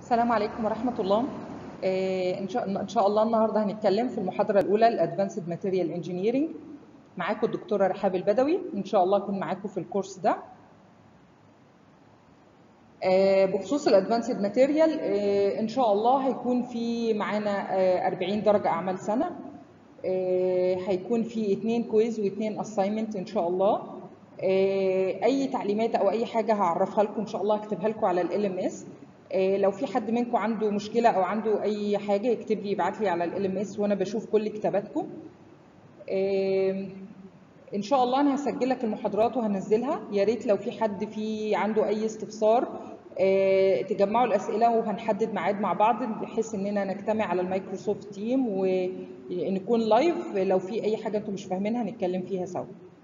السلام عليكم ورحمة الله آه، إن شاء إن شاء الله النهاردة هنتكلم في المحاضرة الأولى الأدفانسد ماتيريال انجينيرنج معاكم الدكتورة رحاب البدوي إن شاء الله أكون معاكم في الكورس ده آه، بخصوص الأدفانسد ماتيريال إن شاء الله هيكون في معانا آه، 40 درجة أعمال سنة آه، هيكون في اتنين كويز واتنين اساينمنت إن شاء الله آه، أي تعليمات أو أي حاجة هعرفها لكم إن شاء الله هكتبها لكم على ال ام اس لو في حد منكم عنده مشكلة أو عنده أي حاجة يكتب لي يبعت لي على ال ام اس وأنا بشوف كل كتاباتكم آه، ان شاء الله انا هسجل لك المحاضرات وهنزلها يا ريت لو في حد في عنده اي استفسار آه، تجمعوا الاسئله وهنحدد ميعاد مع بعض بحيث اننا نجتمع على المايكروسوفت تيم ونكون لايف لو في اي حاجه انتم مش فاهمينها نتكلم فيها سوا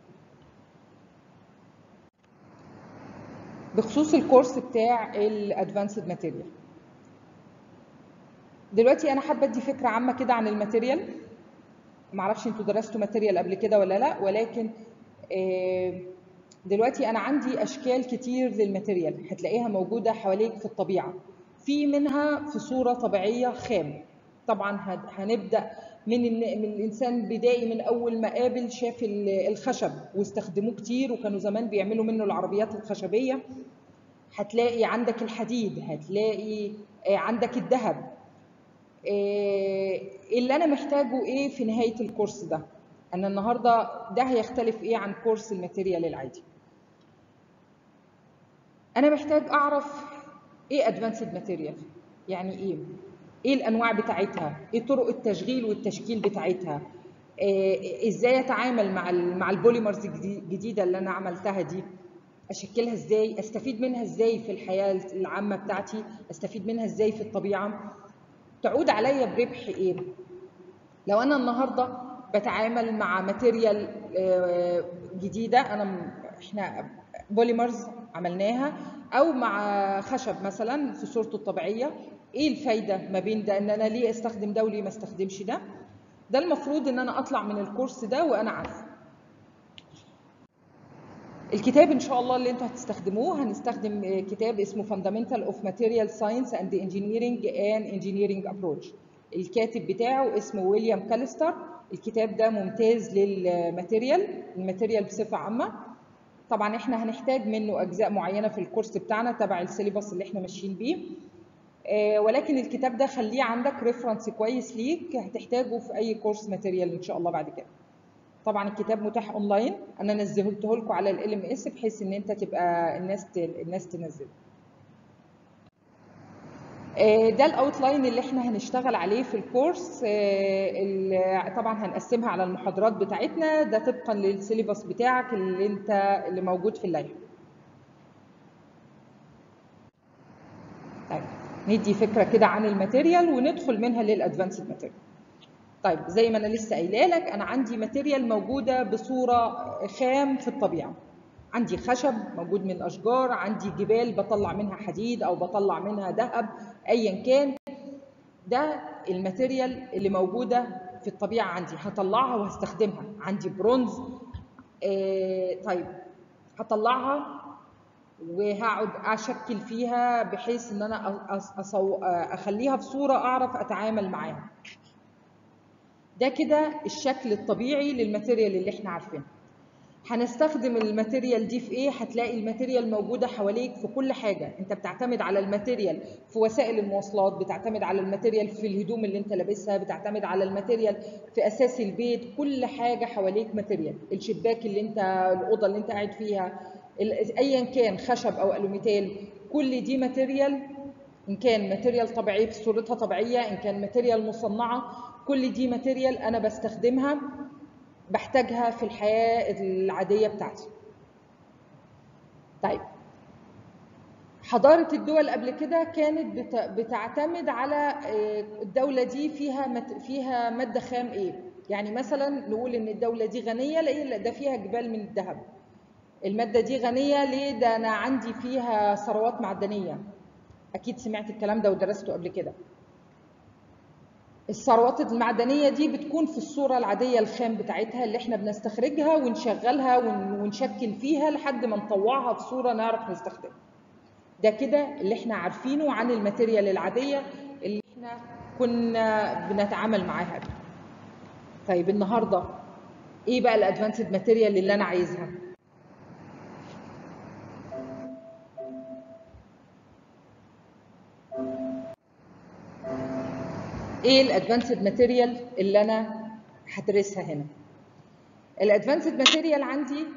بخصوص الكورس بتاع الادفانسد ماتيريال دلوقتي انا حابه ادي فكره عامه كده عن الماتيريال معرفش انتوا درستوا ماتيريال قبل كده ولا لا ولكن آه، دلوقتي انا عندي اشكال كتير للماتيريال هتلاقيها موجوده حواليك في الطبيعه في منها في صوره طبيعيه خام طبعا هن- هنبدا من الن- من الانسان بدائي من اول ما قابل شاف ال- الخشب واستخدموه كتير وكانوا زمان بيعملوا منه العربيات الخشبيه هتلاقي عندك الحديد هتلاقي آه، عندك الذهب آه، اللي انا محتاجه ايه في نهايه الكورس ده انا النهارده ده هيختلف ايه عن كورس الماتيريال العادي انا محتاج اعرف ايه ادفانسد ماتيريال يعني ايه ايه الانواع بتاعتها ايه طرق التشغيل والتشكيل بتاعتها آه، ازاي اتعامل مع ال- مع البوليمرز الجدي- الجديده اللي انا عملتها دي اشكلها ازاي استفيد منها ازاي في الحياه العامه بتاعتي استفيد منها ازاي في الطبيعه تعود عليا بربح ايه لو انا النهارده بتعامل مع ماتيريال آه، جديده انا م- احنا بوليمرز عملناها او مع خشب مثلا في صورته الطبيعيه ايه الفايده ما بين ده ان انا ليه استخدم ده وليه ما استخدمش ده ده المفروض ان انا اطلع من الكورس ده وانا عارفه الكتاب ان شاء الله اللي انتوا هتستخدموه هنستخدم آه، كتاب اسمه Fundamental of Material Science and Engineering and Engineering Approach الكاتب بتاعه اسمه ويليام كاليستر الكتاب ده ممتاز للماتيريال الماتيريال بصفة عامة طبعا احنا هنحتاج منه اجزاء معينة في الكورس بتاعنا تبع السيليبس اللي احنا ماشيين بيه آه، ولكن الكتاب ده خليه عندك ريفرنس كويس ليك هتحتاجه في اي كورس ماتيريال ان شاء الله بعد كده طبعا الكتاب متاح اونلاين انا نزلته لكم على ال ام اس بحيث ان انت تبقى الناس ت- الناس تنزله آه، ده الاوتلاين اللي احنا هنشتغل عليه في الكورس آه، ال- طبعا هنقسمها على المحاضرات بتاعتنا ده طبقا للسيليبس بتاعك اللي انت اللي موجود في اللائحه طيب ندي فكره كده عن الماتيريال وندخل منها للادفانسد ماتيريال طيب زي ما انا لسه قايله لك انا عندي ماتيريال موجوده بصوره خام في الطبيعه عندي خشب موجود من الاشجار عندي جبال بطلع منها حديد او بطلع منها ذهب ايا كان ده الماتيريال اللي موجوده في الطبيعه عندي هطلعها وهستخدمها عندي برونز آه طيب هطلعها وهقعد اشكل فيها بحيث ان انا أص- أصو... اخليها في صوره اعرف اتعامل معاها ده كده الشكل الطبيعي للماتيريال اللي احنا عارفينها هنستخدم الماتيريال دي في ايه هتلاقي الماتيريال موجوده حواليك في كل حاجه انت بتعتمد على الماتيريال في وسائل المواصلات بتعتمد على الماتيريال في الهدوم اللي انت لابسها بتعتمد على الماتيريال في اساس البيت كل حاجه حواليك ماتيريال الشباك اللي انت الاوضه اللي انت قاعد فيها ال- ايا كان خشب او الوميتال كل دي ماتيريال ان كان ماتيريال طبيعيه في صورتها طبيعيه ان كان ماتيريال مصنعه كل دي ماتيريال انا بستخدمها بحتاجها في الحياه العاديه بتاعتي طيب حضارة الدول قبل كده كانت بت- بتعتمد على آه، الدولة دي فيها مت- فيها مادة خام ايه؟ يعني مثلا نقول ان الدولة دي غنية ليه؟ لا ده فيها جبال من الذهب. المادة دي غنية ليه؟ ده انا عندي فيها ثروات معدنية. اكيد سمعت الكلام ده ودرسته قبل كده. الثروات المعدنية دي بتكون في الصورة العادية الخام بتاعتها اللي احنا بنستخرجها ونشغلها ون- ونشكل فيها لحد ما نطوعها في صورة نعرف نستخدمها. ده كده اللي احنا عارفينه عن الماتيريال العاديه اللي احنا كنا بنتعامل معاها طيب النهارده ايه بقى الادفانسد ماتيريال اللي انا عايزها ايه الادفانسد ماتيريال اللي انا هدرسها هنا الادفانسد ماتيريال عندي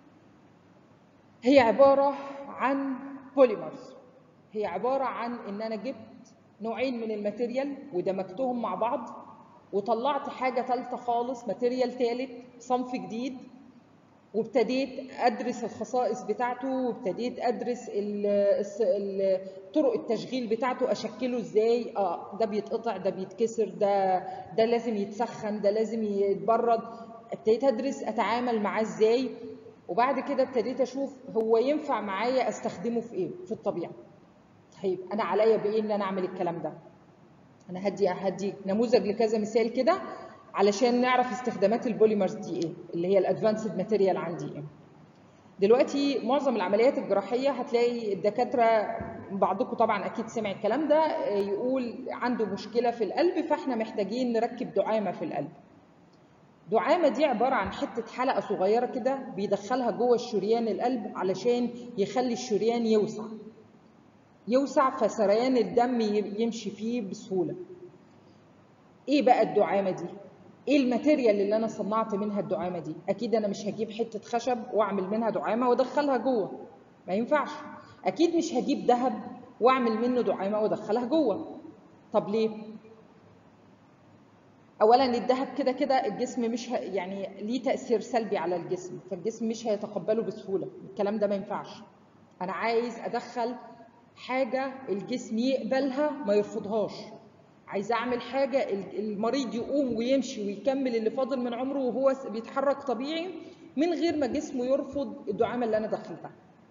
هي عباره عن بوليمرز هي عباره عن ان انا جبت نوعين من الماتيريال ودمجتهم مع بعض وطلعت حاجه ثالثه خالص ماتيريال ثالث صنف جديد وابتديت ادرس الخصائص بتاعته وابتديت ادرس ال ال طرق التشغيل بتاعته اشكله ازاي اه ده بيتقطع ده بيتكسر ده ده لازم يتسخن ده لازم يتبرد ابتديت ادرس اتعامل معاه ازاي وبعد كده ابتديت اشوف هو ينفع معايا استخدمه في ايه في الطبيعه طيب انا عليا بايه ان انا اعمل الكلام ده انا هدي هدي نموذج لكذا مثال كده علشان نعرف استخدامات البوليمرز دي ايه اللي هي الادفانسد ماتيريال عندي ايه دلوقتي معظم العمليات الجراحيه هتلاقي الدكاتره بعضكم طبعا اكيد سمع الكلام ده يقول عنده مشكله في القلب فاحنا محتاجين نركب دعامه في القلب دعامه دي عباره عن حته حلقه صغيره كده بيدخلها جوه الشريان القلب علشان يخلي الشريان يوسع يوسع فسريان الدم يمشي فيه بسهوله ايه بقى الدعامه دي ايه الماتيريال اللي انا صنعت منها الدعامه دي اكيد انا مش هجيب حته خشب واعمل منها دعامه وادخلها جوه ما ينفعش اكيد مش هجيب ذهب واعمل منه دعامه وادخلها جوه طب ليه اولا الذهب كده كده الجسم مش ه... يعني ليه تاثير سلبي على الجسم فالجسم مش هيتقبله بسهوله الكلام ده ما ينفعش انا عايز ادخل حاجه الجسم يقبلها ما يرفضهاش عايز اعمل حاجه المريض يقوم ويمشي ويكمل اللي فاضل من عمره وهو بيتحرك طبيعي من غير ما جسمه يرفض الدعامه اللي انا دخلتها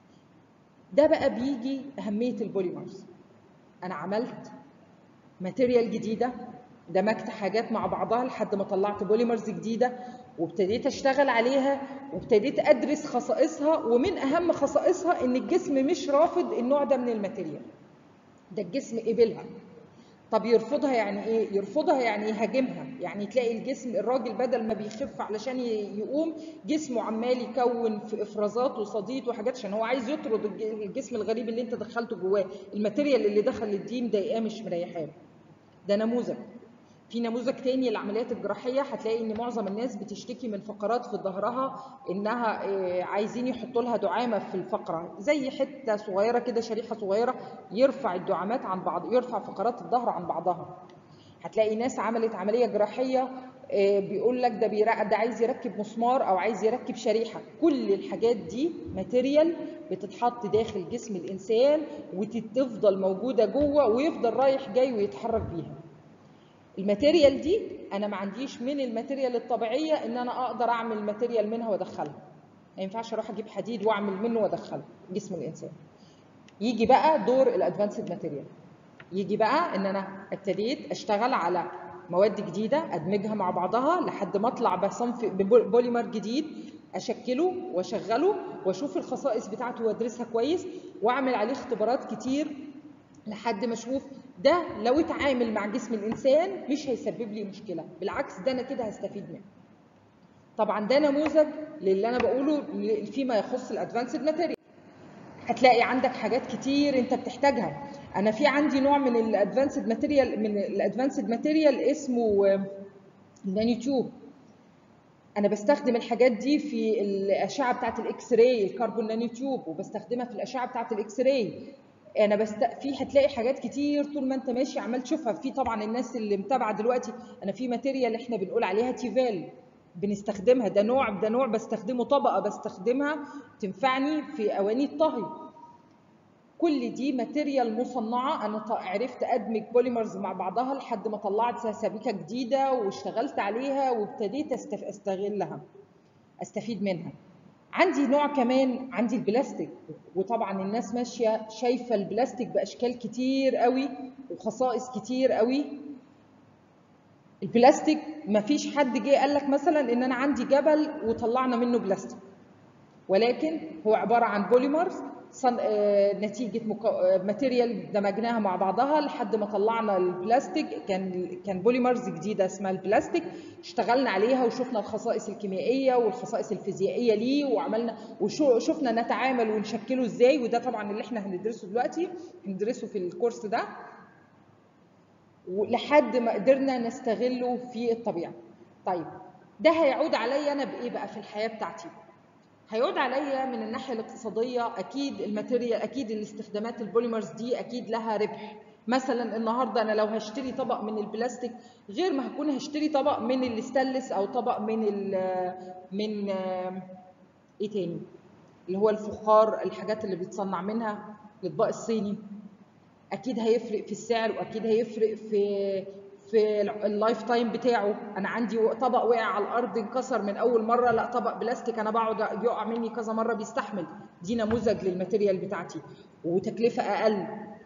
ده بقى بيجي اهميه البوليمرز انا عملت ماتيريال جديده دمجت حاجات مع بعضها لحد ما طلعت بوليمرز جديده وابتديت اشتغل عليها وابتديت ادرس خصائصها ومن اهم خصائصها ان الجسم مش رافض النوع ده من الماتيريال ده الجسم قبلها طب يرفضها يعني ايه يرفضها يعني يهاجمها يعني تلاقي الجسم الراجل بدل ما بيخف علشان يقوم جسمه عمال يكون في افرازات وصديد وحاجات عشان هو عايز يطرد الجسم الغريب اللي انت دخلته جواه الماتيريال اللي دخل الدي مضايقاه مش مريحاه ده نموذج في نموذج تاني للعمليات الجراحية هتلاقي ان معظم الناس بتشتكي من فقرات في ظهرها انها عايزين يحطوا لها دعامة في الفقرة زي حتة صغيرة كده شريحة صغيرة يرفع الدعامات عن بعض يرفع فقرات الظهر عن بعضها هتلاقي ناس عملت عملية جراحية بيقول لك ده بيرقد ده عايز يركب مسمار او عايز يركب شريحة كل الحاجات دي ماتيريال بتتحط داخل جسم الانسان وتفضل موجودة جوه ويفضل رايح جاي ويتحرك بيها الماتيريال دي انا ما عنديش من الماتيريال الطبيعيه ان انا اقدر اعمل ماتيريال منها وادخلها ما ينفعش اروح اجيب حديد واعمل منه وادخله جسم الانسان يجي بقى دور الادفانسد ماتيريال يجي بقى ان انا ابتديت اشتغل على مواد جديده ادمجها مع بعضها لحد ما اطلع بصنف بوليمر جديد اشكله واشغله واشوف الخصائص بتاعته وادرسها كويس واعمل عليه اختبارات كتير لحد ما اشوف ده لو اتعامل مع جسم الانسان مش هيسبب لي مشكله بالعكس ده انا كده هستفيد منه طبعا ده نموذج للي انا بقوله فيما يخص الادفانسد ماتيريال هتلاقي عندك حاجات كتير انت بتحتاجها انا في عندي نوع من الادفانسد ماتيريال من الادفانسد ماتيريال اسمه النانو تيوب انا بستخدم الحاجات دي في الاشعه بتاعه الاكس راي الكربون نانو تيوب وبستخدمها في الاشعه بتاعه الاكس راي انا بست في هتلاقي حاجات كتير طول ما انت ماشي عمال تشوفها في طبعا الناس اللي متابعه دلوقتي انا في ماتيريال احنا بنقول عليها تيفال بنستخدمها ده نوع ده نوع بستخدمه طبقه بستخدمها تنفعني في اواني الطهي كل دي ماتيريال مصنعه انا عرفت ادمج بوليمرز مع بعضها لحد ما طلعت سبيكه جديده واشتغلت عليها وابتديت استغلها استفيد منها عندي نوع كمان عندي البلاستيك وطبعا الناس ماشيه شايفه البلاستيك باشكال كتير قوي وخصائص كتير قوي البلاستيك ما فيش حد جه قال لك مثلا ان انا عندي جبل وطلعنا منه بلاستيك ولكن هو عباره عن بوليمرز صن... آه، نتيجه مك... آه، ماتيريال دمجناها مع بعضها لحد ما طلعنا البلاستيك كان كان بوليمرز جديده اسمها البلاستيك اشتغلنا عليها وشفنا الخصائص الكيميائيه والخصائص الفيزيائيه ليه وعملنا وشفنا نتعامل ونشكله ازاي وده طبعا اللي احنا هندرسه دلوقتي هندرسه في الكورس ده لحد ما قدرنا نستغله في الطبيعه طيب ده هيعود عليا انا بايه بقى في الحياه بتاعتي هيعود عليا من الناحيه الاقتصاديه اكيد الماتيريال اكيد الاستخدامات البوليمرز دي اكيد لها ربح مثلا النهارده انا لو هشتري طبق من البلاستيك غير ما هكون هشتري طبق من الاستانلس او طبق من ال من ايه تاني اللي هو الفخار الحاجات اللي بيتصنع منها الاطباق الصيني اكيد هيفرق في السعر واكيد هيفرق في في اللايف تايم بتاعه انا عندي طبق وقع على الارض انكسر من اول مره لا طبق بلاستيك انا بقعد بيقع مني كذا مره بيستحمل دي نموذج للماتيريال بتاعتي وتكلفه اقل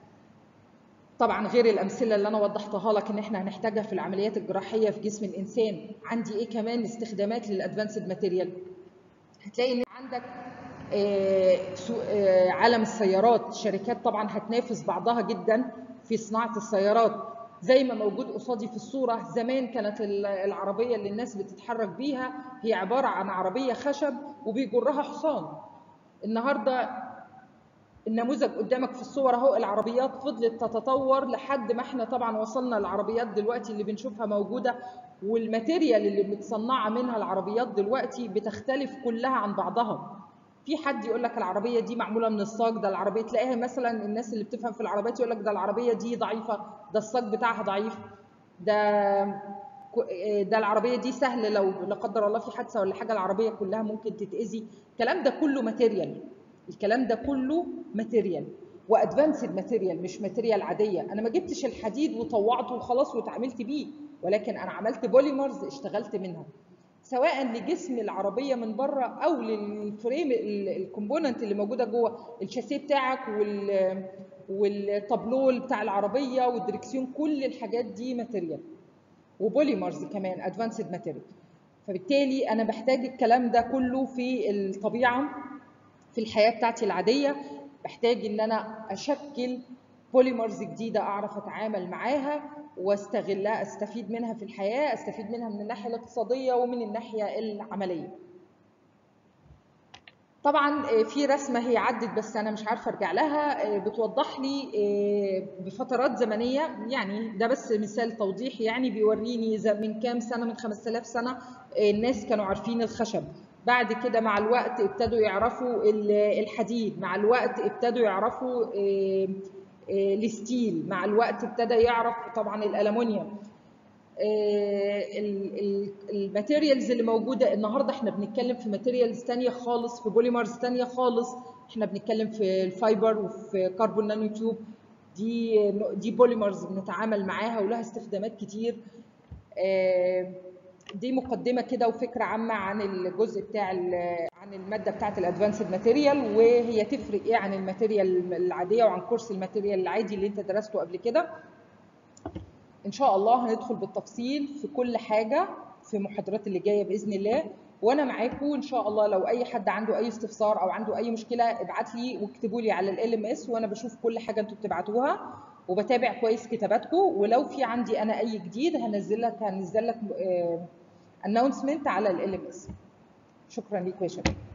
طبعا غير الامثله اللي انا وضحتها لك ان احنا هنحتاجها في العمليات الجراحيه في جسم الانسان عندي ايه كمان استخدامات للادفانسد ماتيريال هتلاقي ان عندك آه، آه، عالم السيارات شركات طبعا هتنافس بعضها جدا في صناعه السيارات زي ما موجود قصادي في الصورة زمان كانت العربية اللي الناس بتتحرك بيها هي عبارة عن عربية خشب وبيجرها حصان النهاردة النموذج قدامك في الصور اهو العربيات فضلت تتطور لحد ما احنا طبعا وصلنا للعربيات دلوقتي اللي بنشوفها موجوده والماتيريال اللي متصنعه منها العربيات دلوقتي بتختلف كلها عن بعضها في حد يقول لك العربيه دي معموله من الصاج ده العربيه تلاقيها مثلا الناس اللي بتفهم في العربيات يقول لك ده العربيه دي ضعيفه ده الصاج بتاعها ضعيف ده ده العربيه دي سهل لو لا قدر الله في حادثه ولا حاجه العربيه كلها ممكن تتاذي الكلام ده كله ماتيريال الكلام ده كله ماتيريال وادفانسد ماتيريال مش ماتيريال عاديه انا ما جبتش الحديد وطوعته وخلاص واتعاملت بيه ولكن انا عملت بوليمرز اشتغلت منها سواء لجسم العربيه من بره او للفريم الكومبوننت اللي موجوده جوه الشاسيه بتاعك وال والطابلو بتاع العربيه والدركسيون كل الحاجات دي ماتيريال وبوليمرز كمان ادفانسد ماتيريال فبالتالي انا بحتاج الكلام ده كله في الطبيعه في الحياه بتاعتي العاديه بحتاج ان انا اشكل بوليمرز جديده اعرف اتعامل معاها واستغلها استفيد منها في الحياه استفيد منها من الناحيه الاقتصاديه ومن الناحيه العمليه طبعا آه، في رسمه هي عدت بس انا مش عارفه ارجع لها آه، بتوضح لي آه، بفترات زمنيه يعني ده بس مثال توضيح يعني بيوريني من كام سنه من 5000 سنه الناس كانوا عارفين الخشب بعد كده مع الوقت ابتدوا يعرفوا الحديد مع الوقت ابتدوا يعرفوا الستيل مع الوقت ابتدى يعرف طبعا الالومنيوم الماتيريالز اللي موجوده النهارده احنا بنتكلم في ماتيريالز ثانيه خالص في بوليمرز ثانيه خالص احنا بنتكلم في الفايبر وفي كربون نانو تيوب دي دي بوليمرز بنتعامل معاها ولها استخدامات كتير دي مقدمه كده وفكره عامه عن الجزء بتاع عن الماده بتاعه الادفانسد ماتيريال وهي تفرق ايه عن الماتيريال العاديه وعن كورس الماتيريال العادي اللي انت درسته قبل كده ان شاء الله هندخل بالتفصيل في كل حاجه في المحاضرات اللي جايه باذن الله وانا معاكم ان شاء الله لو اي حد عنده اي استفسار او عنده اي مشكله ابعت لي واكتبوا لي على ال ام اس وانا بشوف كل حاجه انتوا بتبعتوها وبتابع كويس كتاباتكم ولو في عندي انا اي جديد هنزل لك هنزل لك اناونسمنت على ال ام اس شكرا لكم يا شباب